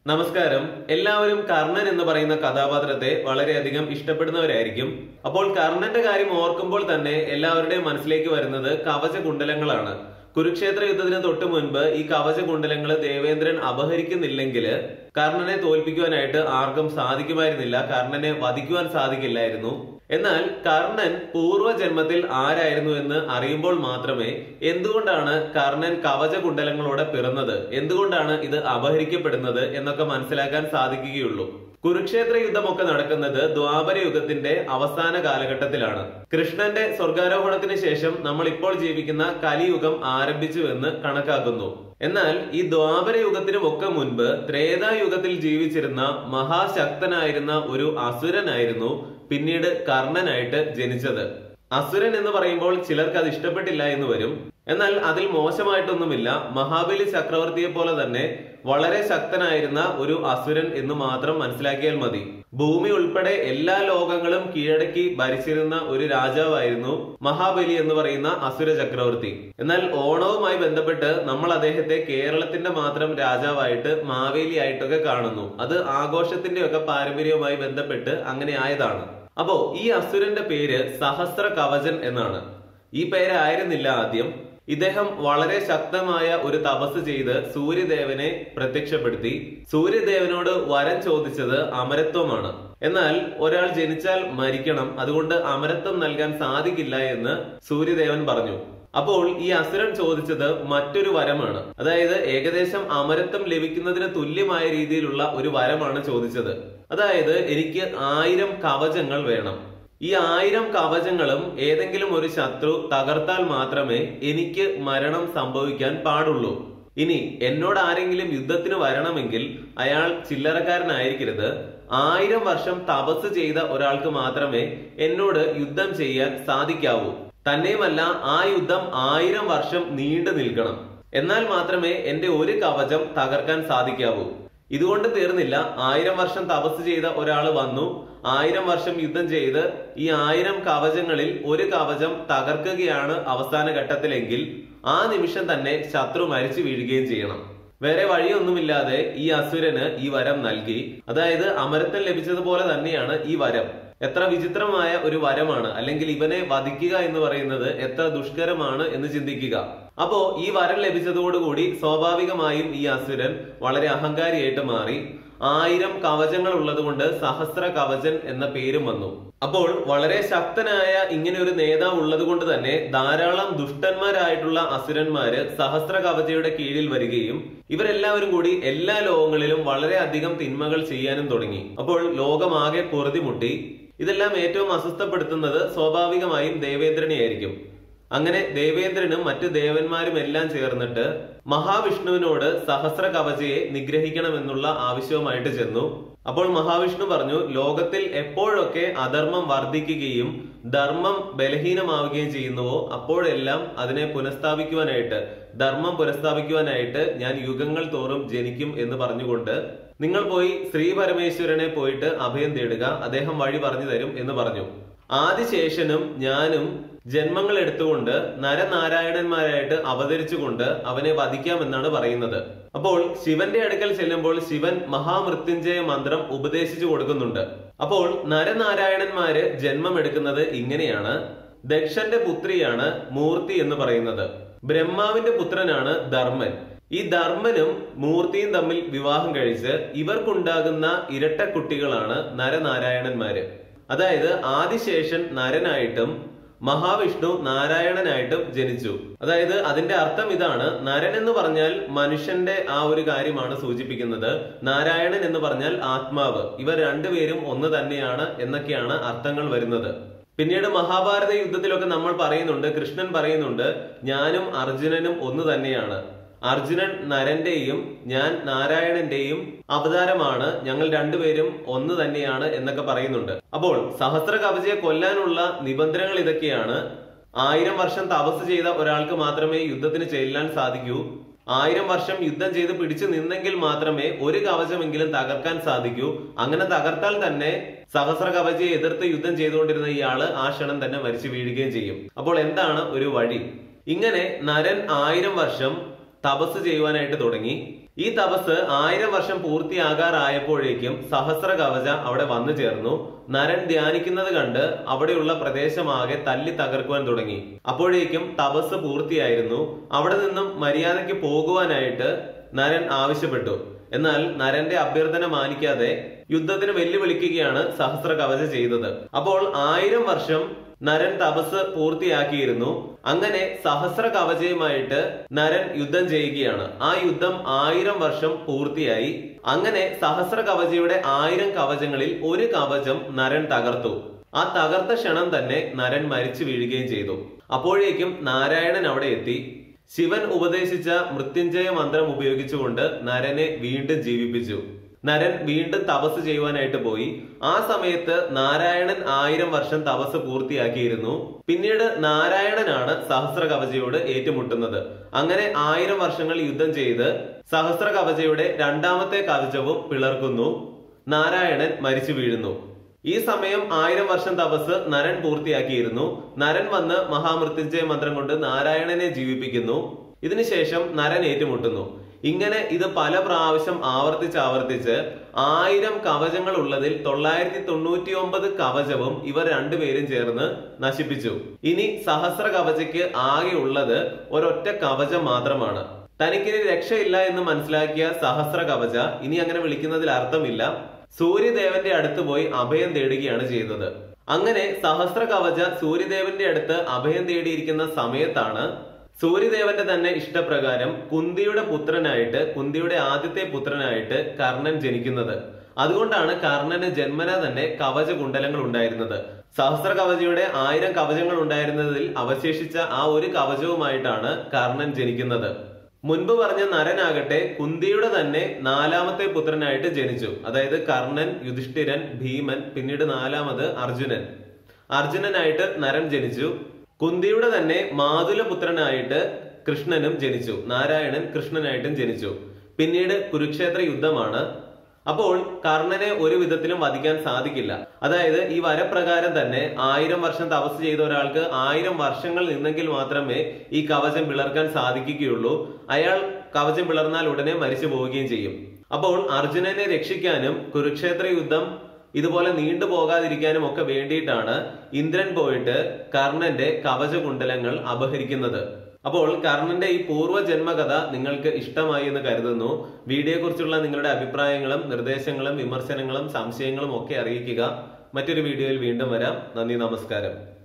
നമസ്കാരം എല്ലാവരും കർണൻ എന്ന് പറയുന്ന കഥാപാത്രത്തെ വളരെയധികം ഇഷ്ടപ്പെടുന്നവരായിരിക്കും അപ്പോൾ കർണന്റെ കാര്യം ഓർക്കുമ്പോൾ തന്നെ എല്ലാവരുടെയും മനസ്സിലേക്ക് വരുന്നത് കവച കുണ്ടലങ്ങളാണ് കുരുക്ഷേത്ര യുദ്ധത്തിന് തൊട്ട് മുൻപ് ഈ കവച കുണ്ടലങ്ങൾ ദേവേന്ദ്രൻ അപഹരിക്കുന്നില്ലെങ്കിൽ കർണനെ തോൽപ്പിക്കുവാനായിട്ട് ആർക്കും സാധിക്കുമായിരുന്നില്ല കർണനെ വധിക്കുവാൻ സാധിക്കില്ലായിരുന്നു എന്നാൽ കർണൻ പൂർവ്വജന്മത്തിൽ ആരായിരുന്നു എന്ന് അറിയുമ്പോൾ മാത്രമേ എന്തുകൊണ്ടാണ് കർണൻ കവച കുണ്ടലങ്ങളോടെ പിറന്നത് എന്തുകൊണ്ടാണ് ഇത് അപഹരിക്കപ്പെടുന്നത് എന്നൊക്കെ മനസ്സിലാക്കാൻ സാധിക്കുകയുള്ളൂ കുരുക്ഷേത്ര യുദ്ധമൊക്കെ നടക്കുന്നത് ദ്വാപര യുഗത്തിന്റെ അവസാന കാലഘട്ടത്തിലാണ് കൃഷ്ണന്റെ സ്വർഗാരോഹണത്തിന് ശേഷം നമ്മൾ ഇപ്പോൾ ജീവിക്കുന്ന കലിയുഗം ആരംഭിച്ചു എന്ന് കണക്കാക്കുന്നു എന്നാൽ ഈ ദ്വാപര യുഗത്തിനുമൊക്കെ മുൻപ് ത്രേതായുഗത്തിൽ ജീവിച്ചിരുന്ന മഹാശക്തനായിരുന്ന ഒരു അസുരനായിരുന്നു പിന്നീട് കർണനായിട്ട് ജനിച്ചത് അസുരൻ എന്ന് പറയുമ്പോൾ ചിലർക്ക് അത് ഇഷ്ടപ്പെട്ടില്ല എന്ന് വരും എന്നാൽ അതിൽ മോശമായിട്ടൊന്നുമില്ല മഹാബലി ചക്രവർത്തിയെ പോലെ തന്നെ വളരെ ശക്തനായിരുന്ന ഒരു അസുരൻ എന്ന് മാത്രം മനസ്സിലാക്കിയാൽ മതി ഭൂമി ഉൾപ്പെടെ എല്ലാ ലോകങ്ങളും കീഴടക്കി ഭരിച്ചിരുന്ന ഒരു രാജാവായിരുന്നു മഹാബലി എന്ന് പറയുന്ന അസുര ചക്രവർത്തി എന്നാൽ ഓണവുമായി ബന്ധപ്പെട്ട് നമ്മൾ അദ്ദേഹത്തെ കേരളത്തിന്റെ മാത്രം രാജാവായിട്ട് മാവേലി ആയിട്ടൊക്കെ കാണുന്നു അത് ആഘോഷത്തിന്റെ ഒക്കെ പാരമ്പര്യവുമായി ബന്ധപ്പെട്ട് അങ്ങനെ ആയതാണ് അപ്പോ ഈ അസുരന്റെ പേര് സഹസ്ര കവചൻ എന്നാണ് ഈ പേരായിരുന്നില്ല ആദ്യം ഇദ്ദേഹം വളരെ ശക്തമായ ഒരു തപസ് ചെയ്ത് സൂര്യദേവനെ പ്രത്യക്ഷപ്പെടുത്തി സൂര്യദേവനോട് വരം ചോദിച്ചത് അമരത്വമാണ് എന്നാൽ ഒരാൾ ജനിച്ചാൽ മരിക്കണം അതുകൊണ്ട് അമരത്വം നൽകാൻ സാധിക്കില്ല എന്ന് സൂര്യദേവൻ പറഞ്ഞു അപ്പോൾ ഈ അസുരൻ ചോദിച്ചത് മറ്റൊരു വരമാണ് അതായത് ഏകദേശം അമരത്വം ലഭിക്കുന്നതിന് തുല്യമായ രീതിയിലുള്ള ഒരു വരമാണ് ചോദിച്ചത് അതായത് എനിക്ക് ആയിരം കവചങ്ങൾ വേണം ഈ ആയിരം കവചങ്ങളും ഏതെങ്കിലും ഒരു ശത്രു തകർത്താൽ മാത്രമേ എനിക്ക് മരണം സംഭവിക്കാൻ പാടുള്ളൂ ഇനി എന്നോട് ആരെങ്കിലും യുദ്ധത്തിന് വരണമെങ്കിൽ അയാൾ ചില്ലറക്കാരനായിരിക്കരുത് ആയിരം വർഷം തപസ് ചെയ്ത ഒരാൾക്ക് മാത്രമേ എന്നോട് യുദ്ധം ചെയ്യാൻ സാധിക്കാവൂ തന്നെയുമല്ല ആ യുദ്ധം ആയിരം വർഷം നീണ്ടു നിൽക്കണം എന്നാൽ മാത്രമേ എന്റെ ഒരു കവചം തകർക്കാൻ സാധിക്കാവൂ ഇതുകൊണ്ട് തീർന്നില്ല ആയിരം വർഷം തപസ് ചെയ്ത ഒരാൾ വന്നു ആയിരം വർഷം യുദ്ധം ചെയ്ത് ഈ ആയിരം കവചങ്ങളിൽ ഒരു കവചം തകർക്കുകയാണ് അവസാന ഘട്ടത്തിലെങ്കിൽ ആ നിമിഷം തന്നെ ശത്രു മരിച്ചു വീഴുകയും ചെയ്യണം വേറെ വഴിയൊന്നുമില്ലാതെ ഈ അസുരന് ഈ വരം നൽകി അതായത് അമരത്വം ലഭിച്ചതുപോലെ തന്നെയാണ് ഈ വരം എത്ര വിചിത്രമായ ഒരു വരമാണ് അല്ലെങ്കിൽ ഇവനെ വധിക്കുക എന്ന് പറയുന്നത് എത്ര ദുഷ്കരമാണ് എന്ന് ചിന്തിക്കുക അപ്പോ ഈ വരം ലഭിച്ചതോടുകൂടി സ്വാഭാവികമായും ഈ അസുരൻ വളരെ അഹങ്കാരിയായിട്ട് മാറി ആയിരം കവചങ്ങൾ ഉള്ളതുകൊണ്ട് സഹസ്ര കവചൻ എന്ന പേരും വന്നു അപ്പോൾ വളരെ ശക്തനായ ഇങ്ങനെ ഒരു നേതാവ് ഉള്ളത് കൊണ്ട് തന്നെ ധാരാളം ദുഷ്ടന്മാരായിട്ടുള്ള അസുരന്മാര് സഹസ്ര കവചയുടെ കീഴിൽ വരികയും ഇവരെല്ലാവരും കൂടി എല്ലാ ലോകങ്ങളിലും വളരെയധികം തിന്മകൾ ചെയ്യാനും തുടങ്ങി അപ്പോൾ ലോകമാകെ പൊറുതിമുട്ടി ഇതെല്ലാം ഏറ്റവും അസ്വസ്ഥപ്പെടുത്തുന്നത് സ്വാഭാവികമായും ദേവേന്ദ്രനെയായിരിക്കും അങ്ങനെ ദേവേന്ദ്രനും മറ്റു ദേവന്മാരും എല്ലാം ചേർന്നിട്ട് മഹാവിഷ്ണുവിനോട് സഹസ്ര കവചയെ നിഗ്രഹിക്കണമെന്നുള്ള ആവശ്യവുമായിട്ട് ചെന്നു അപ്പോൾ മഹാവിഷ്ണു പറഞ്ഞു ലോകത്തിൽ എപ്പോഴൊക്കെ അധർമ്മം വർദ്ധിക്കുകയും ധർമ്മം ബലഹീനമാവുകയും ചെയ്യുന്നുവോ അപ്പോഴെല്ലാം അതിനെ പുനഃസ്ഥാപിക്കുവാനായിട്ട് ധർമ്മം പുനഃസ്ഥാപിക്കുവാനായിട്ട് ഞാൻ യുഗങ്ങൾ തോറും ജനിക്കും എന്ന് പറഞ്ഞുകൊണ്ട് നിങ്ങൾ പോയി ശ്രീ പരമേശ്വരനെ പോയിട്ട് അഭയം തേടുക അദ്ദേഹം വഴി പറഞ്ഞു തരും എന്ന് പറഞ്ഞു ആദിശേഷനും ഞാനും ജന്മങ്ങൾ എടുത്തുകൊണ്ട് നരനാരായണന്മാരായിട്ട് അവതരിച്ചുകൊണ്ട് അവനെ വധിക്കാമെന്നാണ് പറയുന്നത് അപ്പോൾ ശിവന്റെ അടുക്കൽ ചെല്ലുമ്പോൾ ശിവൻ മഹാമൃത്യുഞ്ജയ മന്ത്രം ഉപദേശിച്ചു കൊടുക്കുന്നുണ്ട് അപ്പോൾ നരനാരായണന്മാര് ജന്മം എടുക്കുന്നത് ഇങ്ങനെയാണ് ദക്ഷന്റെ പുത്രിയാണ് മൂർത്തി എന്ന് പറയുന്നത് ബ്രഹ്മാവിന്റെ പുത്രനാണ് ധർമ്മൻ ഈ ധർമ്മനും മൂർത്തിയും തമ്മിൽ വിവാഹം കഴിച്ച് ഇവർക്കുണ്ടാകുന്ന ഇരട്ട കുട്ടികളാണ് നരനാരായണന്മാര് അതായത് ആദിശേഷൻ നരനായിട്ടും മഹാവിഷ്ണു നാരായണനായിട്ടും ജനിച്ചു അതായത് അതിന്റെ അർത്ഥം ഇതാണ് നരൻ എന്ന് പറഞ്ഞാൽ മനുഷ്യന്റെ ആ ഒരു കാര്യമാണ് സൂചിപ്പിക്കുന്നത് നാരായണൻ എന്ന് പറഞ്ഞാൽ ആത്മാവ് ഇവർ രണ്ടുപേരും ഒന്ന് തന്നെയാണ് എന്നൊക്കെയാണ് അർത്ഥങ്ങൾ വരുന്നത് പിന്നീട് മഹാഭാരത യുദ്ധത്തിലൊക്കെ നമ്മൾ പറയുന്നുണ്ട് കൃഷ്ണൻ പറയുന്നുണ്ട് ഞാനും അർജുനനും ഒന്ന് തന്നെയാണ് അർജുനൻ നരന്റെയും ഞാൻ നാരായണന്റെയും അവതാരമാണ് ഞങ്ങൾ രണ്ടുപേരും ഒന്ന് തന്നെയാണ് എന്നൊക്കെ പറയുന്നുണ്ട് അപ്പോൾ സഹസ്ര കവചയെ കൊല്ലാനുള്ള നിബന്ധനകൾ ഇതൊക്കെയാണ് ആയിരം വർഷം തപസ് ചെയ്ത ഒരാൾക്ക് മാത്രമേ യുദ്ധത്തിന് ചെല്ലാൻ സാധിക്കൂ ആയിരം വർഷം യുദ്ധം ചെയ്ത് പിടിച്ചു നിന്നെങ്കിൽ മാത്രമേ ഒരു കവചമെങ്കിലും തകർക്കാൻ സാധിക്കൂ അങ്ങനെ തകർത്താൽ തന്നെ സഹസ്ര കവചയെ എതിർത്ത് യുദ്ധം ചെയ്തുകൊണ്ടിരുന്ന ഇയാള് ആ ക്ഷണം തന്നെ മരിച്ചു വീഴുകയും ചെയ്യും അപ്പോൾ എന്താണ് ഒരു വഴി ഇങ്ങനെ നരൻ ആയിരം വർഷം തപസ് ചെയ്യുവാനായിട്ട് തുടങ്ങി ഈ തപസ് ആയിരം വർഷം പൂർത്തിയാകാറായപ്പോഴേക്കും സഹസ്ര കവച അവിടെ വന്നു ചേർന്നു നരൻ ധ്യാനിക്കുന്നത് കണ്ട് അവിടെയുള്ള പ്രദേശമാകെ തല്ലി തകർക്കുവാൻ തുടങ്ങി അപ്പോഴേക്കും തപസ് പൂർത്തിയായിരുന്നു അവിടെ നിന്നും മര്യാദയ്ക്ക് പോകുവാനായിട്ട് നരൻ ആവശ്യപ്പെട്ടു എന്നാൽ നരന്റെ അഭ്യർത്ഥന മാനിക്കാതെ യുദ്ധത്തിന് വെല്ലുവിളിക്കുകയാണ് സഹസ്ര കവച ചെയ്തത് അപ്പോൾ ആയിരം വർഷം നരൻ തപസ് പൂർത്തിയാക്കിയിരുന്നു അങ്ങനെ സഹസ്ര കവചയുമായിട്ട് നരൻ യുദ്ധം ചെയ്യുകയാണ് ആ യുദ്ധം ആയിരം വർഷം പൂർത്തിയായി അങ്ങനെ സഹസ്ര കവചയുടെ ആയിരം കവചങ്ങളിൽ ഒരു കവചം നരൻ തകർത്തു ആ തകർത്ത ക്ഷണം തന്നെ നരൻ മരിച്ചു വീഴുകയും ചെയ്തു അപ്പോഴേക്കും നാരായണൻ അവിടെ എത്തി ശിവൻ ഉപദേശിച്ച മൃത്യുഞ്ജയ മന്ത്രം ഉപയോഗിച്ചുകൊണ്ട് നരനെ വീണ്ടും ജീവിപ്പിച്ചു നരൻ വീണ്ടും തപസ് ചെയ്യുവാനായിട്ട് പോയി ആ സമയത്ത് നാരായണൻ ആയിരം വർഷം തപസ് പൂർത്തിയാക്കിയിരുന്നു പിന്നീട് നാരായണനാണ് സഹസ്ര കവചയോട് ഏറ്റുമുട്ടുന്നത് അങ്ങനെ ആയിരം വർഷങ്ങൾ യുദ്ധം ചെയ്ത് സഹസ്ര കവചയുടെ രണ്ടാമത്തെ കവചവും പിളർക്കുന്നു നാരായണൻ മരിച്ചു വീഴുന്നു ഈ സമയം ആയിരം വർഷം തപസ് നരൻ പൂർത്തിയാക്കിയിരുന്നു നരൻ വന്ന് മഹാമൃത്യുഞ്ജയ മന്ത്രം കൊണ്ട് നാരായണനെ ജീവിപ്പിക്കുന്നു ഇതിനുശേഷം നരൻ ഏറ്റുമുട്ടുന്നു ഇങ്ങനെ ഇത് പല പ്രാവശ്യം ആവർത്തിച്ച് ആവർത്തിച്ച് ആയിരം കവചങ്ങൾ ഉള്ളതിൽ തൊള്ളായിരത്തി തൊണ്ണൂറ്റി ഒമ്പത് കവചവും ഇവർ രണ്ടുപേരും ചേർന്ന് നശിപ്പിച്ചു ഇനി സഹസ്ര കവചയ്ക്ക് ആകെ ഉള്ളത് ഒരൊറ്റ കവചം മാത്രമാണ് തനിക്കിനി രക്ഷയില്ല എന്ന് മനസ്സിലാക്കിയ സഹസ്ര കവച ഇനി അങ്ങനെ വിളിക്കുന്നതിൽ അർത്ഥമില്ല സൂര്യദേവന്റെ അടുത്ത് പോയി അഭയം തേടുകയാണ് ചെയ്തത് അങ്ങനെ സഹസ്ര കവച സൂര്യദേവന്റെ അടുത്ത് അഭയം തേടിയിരിക്കുന്ന സമയത്താണ് സൂര്യദേവന്റെ തന്നെ ഇഷ്ടപ്രകാരം കുന്തിയുടെ പുത്രനായിട്ട് കുന്തിയുടെ ആദ്യത്തെ പുത്രനായിട്ട് കർണൻ ജനിക്കുന്നത് അതുകൊണ്ടാണ് കർണന് ജന്മന തന്നെ കവച കുണ്ടലങ്ങൾ ഉണ്ടായിരുന്നത് സഹസ്ര കവചയുടെ ആയിരം കവചങ്ങൾ ഉണ്ടായിരുന്നതിൽ അവശേഷിച്ച ആ ഒരു കവചവുമായിട്ടാണ് കർണൻ ജനിക്കുന്നത് മുൻപ് പറഞ്ഞ നരനാകട്ടെ കുന്തിയുടെ തന്നെ നാലാമത്തെ പുത്രനായിട്ട് ജനിച്ചു അതായത് കർണൻ യുധിഷ്ഠിരൻ ഭീമൻ പിന്നീട് നാലാമത് അർജുനൻ അർജുനനായിട്ട് നരൻ ജനിച്ചു കുന്തിയുടെ തന്നെ മാതുല പുത്രനായിട്ട് കൃഷ്ണനും ജനിച്ചു നാരായണൻ കൃഷ്ണനായിട്ടും ജനിച്ചു പിന്നീട് കുരുക്ഷേത്ര യുദ്ധമാണ് അപ്പോൾ കർണനെ ഒരു വിധത്തിലും വധിക്കാൻ സാധിക്കില്ല അതായത് ഈ വരപ്രകാരം തന്നെ ആയിരം വർഷം തപസ് ചെയ്ത ഒരാൾക്ക് ആയിരം വർഷങ്ങൾ നിന്നെങ്കിൽ മാത്രമേ ഈ കവചം പിളർക്കാൻ സാധിക്കുകയുള്ളൂ അയാൾ കവചം പിളർന്നാൽ ഉടനെ മരിച്ചു പോവുകയും ചെയ്യും അപ്പോൾ അർജുനനെ രക്ഷിക്കാനും കുരുക്ഷേത്ര യുദ്ധം ഇതുപോലെ നീണ്ടു പോകാതിരിക്കാനും ഒക്കെ വേണ്ടിയിട്ടാണ് ഇന്ദ്രൻ പോയിട്ട് കർണന്റെ കവചകുണ്ടലങ്ങൾ അപഹരിക്കുന്നത് അപ്പോൾ കർണന്റെ ഈ പൂർവ്വ ജന്മകഥ നിങ്ങൾക്ക് ഇഷ്ടമായി എന്ന് കരുതുന്നു വീഡിയോയെ കുറിച്ചുള്ള നിങ്ങളുടെ അഭിപ്രായങ്ങളും നിർദ്ദേശങ്ങളും വിമർശനങ്ങളും സംശയങ്ങളും ഒക്കെ അറിയിക്കുക മറ്റൊരു വീഡിയോയിൽ വീണ്ടും വരാം നന്ദി നമസ്കാരം